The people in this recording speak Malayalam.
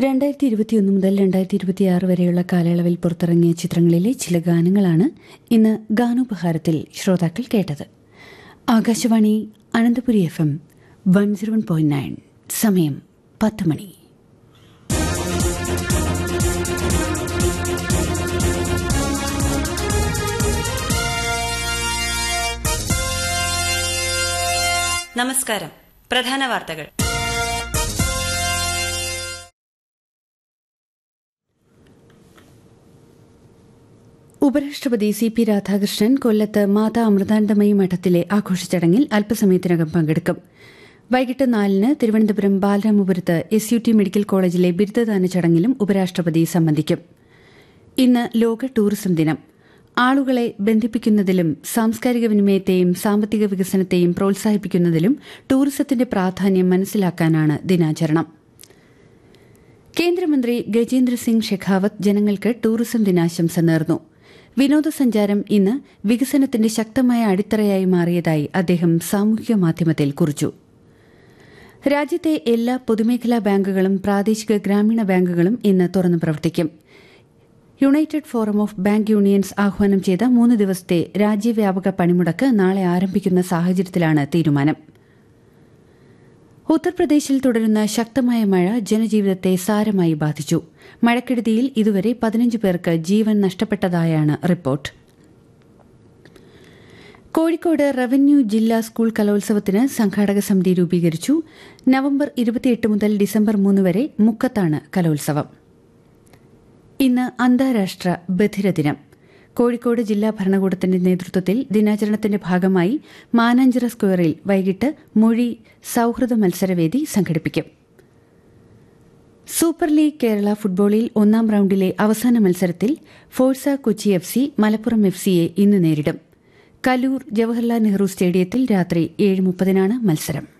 രണ്ടായിരത്തി ഇരുപത്തിയൊന്ന് മുതൽ രണ്ടായിരത്തി ഇരുപത്തിയാറ് വരെയുള്ള കാലയളവിൽ പുറത്തിറങ്ങിയ ചിത്രങ്ങളിലെ ചില ഗാനങ്ങളാണ് ഇന്ന് ഗാനോപഹാരത്തിൽ ശ്രോതാക്കൾ കേട്ടത് Akashvani Ananthapuri F M one zero one point nine സമയം പത്ത് മണി നമസ്കാരം പ്രധാന വാർത്തകൾ ഉപരാഷ്ട്രപതി സി പി രാധാകൃഷ്ണൻ കൊല്ലത്ത് മാതാ അമൃതാനന്ദമയി മഠത്തിലെ ആഘോഷ ചടങ്ങിൽ അല്പസമയത്തിനകം പങ്കെടുക്കും വൈകിട്ട് നാലിന് തിരുവനന്തപുരം ബാലരാമപുരത്ത് എസ് യു ടി മെഡിക്കൽ കോളേജിലെ ബിരുദദാന ചടങ്ങിലും ഉപരാഷ്ട്രപതി സംബന്ധിക്കും ഇന്ന് ലോക ടൂറിസം ദിനം ആളുകളെ ബന്ധിപ്പിക്കുന്നതിലും സാംസ്കാരിക വിനിമയത്തെയും സാമ്പത്തിക വികസനത്തെയും പ്രോത്സാഹിപ്പിക്കുന്നതിലും ടൂറിസത്തിന്റെ പ്രാധാന്യം മനസ്സിലാക്കാനാണ് ദിനാചരണം കേന്ദ്രമന്ത്രി ഗജേന്ദ്ര സിംഗ് ഷെഖാവത്ത് ജനങ്ങൾക്ക് ടൂറിസം ദിനാശംസ നേർന്നു വിനോദസഞ്ചാരം ഇന്ന് വികസനത്തിന്റെ ശക്തമായ അടിത്തറയായി മാറിയതായി അദ്ദേഹം സാമൂഹിക മാധ്യമത്തിൽ കുറിച്ചു രാജ്യത്തെ എല്ലാ പൊതുമേഖലാ ബാങ്കുകളും പ്രാദേശിക ഗ്രാമീണ ബാങ്കുകളും ഇന്ന് തുറന്നു പ്രവർത്തിക്കും united forum of bank unions ആഹ്വാനം ചെയ്ത മൂന്ന് ദിവസത്തെ രാജ്യവ്യാപക പണിമുടക്ക് നാളെ ആരംഭിക്കുന്ന സാഹചര്യത്തിലാണ് തീരുമാനം ഉത്തർപ്രദേശിൽ തുടരുന്ന ശക്തമായ മഴ ജനജീവിതത്തെ സാരമായി ബാധിച്ചു മഴക്കെടുതിയിൽ ഇതുവരെ പതിനഞ്ച് പേർക്ക് ജീവൻ നഷ്ടപ്പെട്ടതായാണ് റിപ്പോർട്ട് കോഴിക്കോട് റവന്യൂ ജില്ലാ സ്കൂൾ കലോത്സവത്തിന് സംഘാടക സമിതി രൂപീകരിച്ചു നവംബർ ഇരുപത്തിയെട്ട് മുതൽ ഡിസംബർ മൂന്ന് വരെ മുക്കത്താണ് കലോത്സവം ഇന്ന് അന്താരാഷ്ട്ര ബധിര ദിനം കോഴിക്കോട് ജില്ലാ ഭരണകൂടത്തിന്റെ നേതൃത്വത്തിൽ ദിനാചരണത്തിന്റെ ഭാഗമായി മാനാഞ്ചിറ സ്ക്വയറിൽ വൈകിട്ട് മൊഴി സൌഹൃദ മത്സരവേദി സംഘടിപ്പിക്കും സൂപ്പർ ലീഗ് കേരള ഫുട്ബോളിൽ ഒന്നാം റൌണ്ടിലെ അവസാന മത്സരത്തിൽ Forca Kochi F C Malappuram F സിയെ ഇന്ന് നേരിടും കലൂർ ജവഹർലാൽ നെഹ്റു സ്റ്റേഡിയത്തിൽ രാത്രി ഏഴ് മുപ്പതിനാണ് മത്സരം